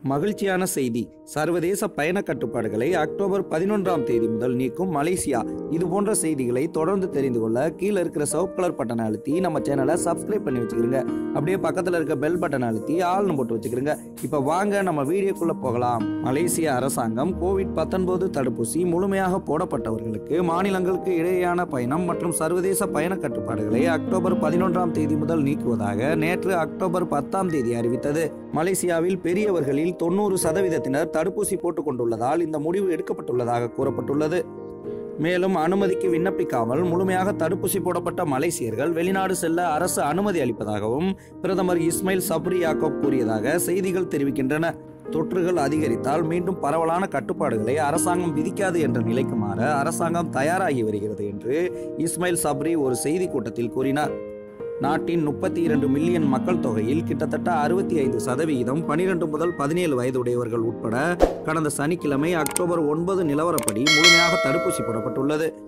மகிழ்ச்சியான செய்தி சர்வதேச பயண கட்டுப்பாடுகளை அக்டோபர் பதினொன்றாம் தேதி முதல் நீக்கும் மலேசியா இது போன்ற செய்திகளை தொடர்ந்து தெரிந்து கொள்ள கீழே இருக்கிற சவுப் கலர் பட்டனை அழுத்தி நம்ம சேனலை சப்ஸ்கிரைப் பண்ணி வச்சுக்கிறோங்க அப்படியே பக்கத்தில் இருக்க பெல் பட்டனை அழுத்தி ஆள்னு போட்டு வச்சுக்கிறோங்க இப்போ வாங்க நம்ம வீடியோக்குள்ள போகலாம் மலேசிய அரசாங்கம் கோவிட் பத்தொன்பது தடுப்பூசி முழுமையாக போடப்பட்டவர்களுக்கு மாநிலங்களுக்கு இடையேயான பயணம் மற்றும் சர்வதேச பயண கட்டுப்பாடுகளை அக்டோபர் பதினொன்றாம் தேதி முதல் நீக்குவதாக நேற்று அக்டோபர் பத்தாம் தேதி அறிவித்தது மலேசியாவில் பெரியவர்களில் தொண்ணூறு சதவீதத்தினர் தடுப்பூசி போட்டுக் கொண்டுள்ளதால் இந்த முடிவு எடுக்கப்பட்டுள்ளதாக கூறப்பட்டுள்ளது மேலும் அனுமதிக்கு விண்ணப்பிக்காமல் முழுமையாக தடுப்பூசி போடப்பட்ட மலேசியர்கள் வெளிநாடு செல்ல அரசு அனுமதி அளிப்பதாகவும் பிரதமர் இஸ்மாயில் சப்ரி யாக்கோப் கூறியதாக செய்திகள் தெரிவிக்கின்றன தொற்றுகள் அதிகரித்தால் மீண்டும் பரவலான கட்டுப்பாடுகளை அரசாங்கம் விதிக்காது என்ற நிலைக்கு மாற அரசாங்கம் தயாராகி வருகிறது என்று இஸ்மாயில் சப்ரி ஒரு செய்தி கூட்டத்தில் கூறினார் நாட்டின் முப்பத்தி இரண்டு மில்லியன் மக்கள் தொகையில் கிட்டத்தட்ட அறுபத்தி ஐந்து சதவிகிதம் பனிரெண்டு முதல் பதினேழு வயதுடையவர்கள் உட்பட கடந்த சனிக்கிழமை அக்டோபர் ஒன்பது நிலவரப்படி முழுமையாக தடுப்பூசி போடப்பட்டுள்ளது